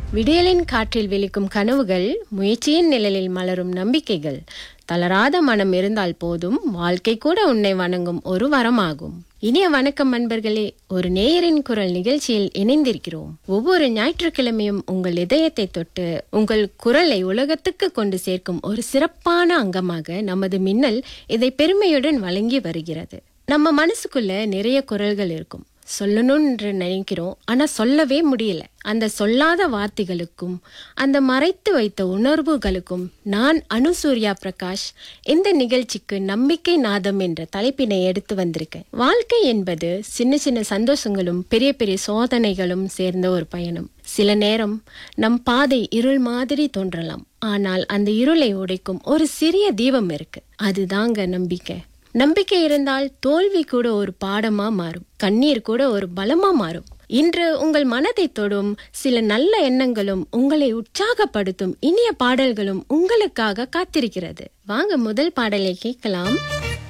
விடியலின் காற்றில் விழிக்கும் கனவுகள் முயற்சியின் நிழலில் மலரும் நம்பிக்கைகள் தளராத மனம் இருந்தால் போதும் வாழ்க்கை கூட உன்னை வணங்கும் ஒரு வரமாகும் இனிய வணக்கம் நண்பர்களே ஒரு நேயரின் குரல் நிகழ்ச்சியில் இணைந்திருக்கிறோம் ஒவ்வொரு ஞாயிற்றுக்கிழமையும் உங்கள் இதயத்தை தொட்டு உங்கள் குரலை உலகத்துக்கு கொண்டு சேர்க்கும் ஒரு சிறப்பான அங்கமாக நமது மின்னல் இதை பெருமையுடன் வழங்கி வருகிறது நம்ம மனசுக்குள்ள நிறைய குரல்கள் இருக்கும் சொல்லணும்னு நினைக்கிறோம் ஆனா சொல்லவே முடியல அந்த சொல்லாத வார்த்தைகளுக்கும் அந்த மறைத்து வைத்த உணர்வுகளுக்கும் நான் அனுசூர்யா பிரகாஷ் இந்த நிகழ்ச்சிக்கு நம்பிக்கை நாதம் என்ற தலைப்பினை எடுத்து வந்திருக்கேன் வாழ்க்கை என்பது சின்ன சின்ன சந்தோஷங்களும் பெரிய பெரிய சோதனைகளும் சேர்ந்த ஒரு பயணம் சில நேரம் நம் பாதை இருள் மாதிரி தோன்றலாம் ஆனால் அந்த இருளை உடைக்கும் ஒரு சிறிய தீபம் இருக்கு அதுதாங்க நம்பிக்கை நம்பிக்கை இருந்தால் தோல்வி கூட ஒரு பாடமா மாறும் கண்ணீர் கூட ஒரு பலமா மாறும் இன்று உங்கள் மனதை தொடும் சில நல்ல எண்ணங்களும் உங்களை உற்சாகப்படுத்தும் இனிய பாடல்களும் உங்களுக்காக காத்திருக்கிறது வாங்க முதல் பாடலை கேட்கலாம்